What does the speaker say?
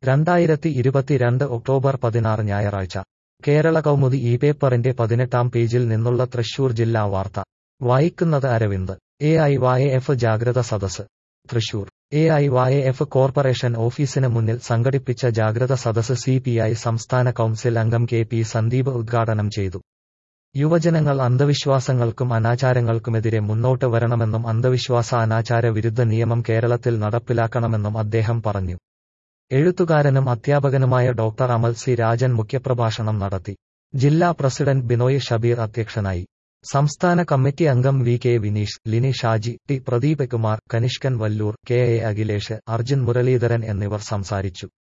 രണ്ടായിരത്തി ഇരുപത്തിരണ്ട് ഒക്ടോബർ പതിനാറ് ഞായറാഴ്ച കേരള കൗമുദി ഈ പേപ്പറിന്റെ പതിനെട്ടാം പേജിൽ നിന്നുള്ള തൃശൂർ ജില്ലാ വാർത്ത വായിക്കുന്നത് Aravind A I Y F ജാഗ്രത സദസ് Thrissur A I Y F corporation ഓഫീസിന് മുന്നിൽ സംഘടിപ്പിച്ച ജാഗ്രത സദസ് സി പി ഐ സംസ്ഥാന കൗൺസിൽ അംഗം കെ പി സന്ദീപ് ഉദ്ഘാടനം ചെയ്തു യുവജനങ്ങൾ അന്ധവിശ്വാസങ്ങൾക്കും അനാചാരങ്ങൾക്കുമെതിരെ മുന്നോട്ട് വരണമെന്നും അന്ധവിശ്വാസ അനാചാര വിരുദ്ധ നിയമം കേരളത്തിൽ നടപ്പിലാക്കണമെന്നും അദ്ദേഹം പറഞ്ഞു എഴുത്തുകാരനും അധ്യാപകനുമായ ഡോക്ടർ അമൽ സി രാജൻ മുഖ്യപ്രഭാഷണം നടത്തി ജില്ലാ പ്രസിഡന്റ് ബിനോയ് ഷബീർ അധ്യക്ഷനായി സംസ്ഥാന കമ്മിറ്റി അംഗം V K Vineesh Lini Shaji T Pradeep Kumar Kanishkan Valloor K A Akhilesh Arjun Muraleedharan എന്നിവർ സംസാരിച്ചു